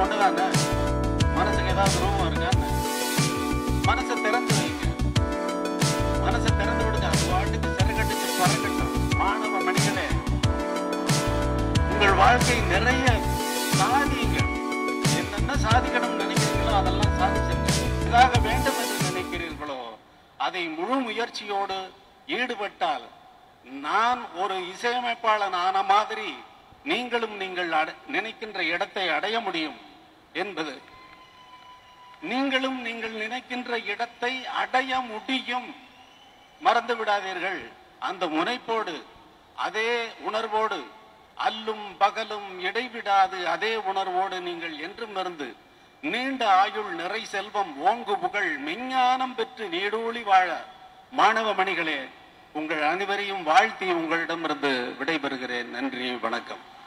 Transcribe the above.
ஒண்ணுதானே மனசுக்கு ஏதாவது துரோகம் இருக்கான்னு மனசை திறந்து வைங்க மனசை திறந்து விடுங்க அது வாட்டுக்கு சிறகடிச்சு பறக்கட்டும் மாணவ மணிகளே உங்கள் வாழ்க்கை நிறைய சாதியுங்கள் என்னென்ன சாதிக்கணும்னு நினைக்கிறீங்களோ அதெல்லாம் சாதிச்சிருங்க இதாக வேண்டும் என்று நினைக்கிறீர்களோ அதை முழு முயற்சியோடு ஈடுபட்டால் நான் ஒரு இசையமைப்பாளன் ஆன மாதிரி நீங்களும் நீங்கள் அட- நினைக்கின்ற இடத்தை அடைய முடியும் என்பது நீங்களும் நீங்கள் நினைக்கின்ற இடத்தை அடைய முடியும் மறந்து விடாதீர்கள் அந்த முனைப்போடு அதே உணர்வோடு அல்லும் பகலும் இடைவிடாது அதே உணர்வோடு நீங்கள் என்றும் இருந்து நீண்ட ஆயுள் நிறை செல்வம் ஓங்கு புகழ் மெஞ்ஞானம் பெற்று நீடூழி வாழ மாணவ மணிகளே உங்கள் அனைவரையும் வாழ்த்தி உங்களிடமிருந்து விடைபெறுகிறேன் நன்றி வணக்கம்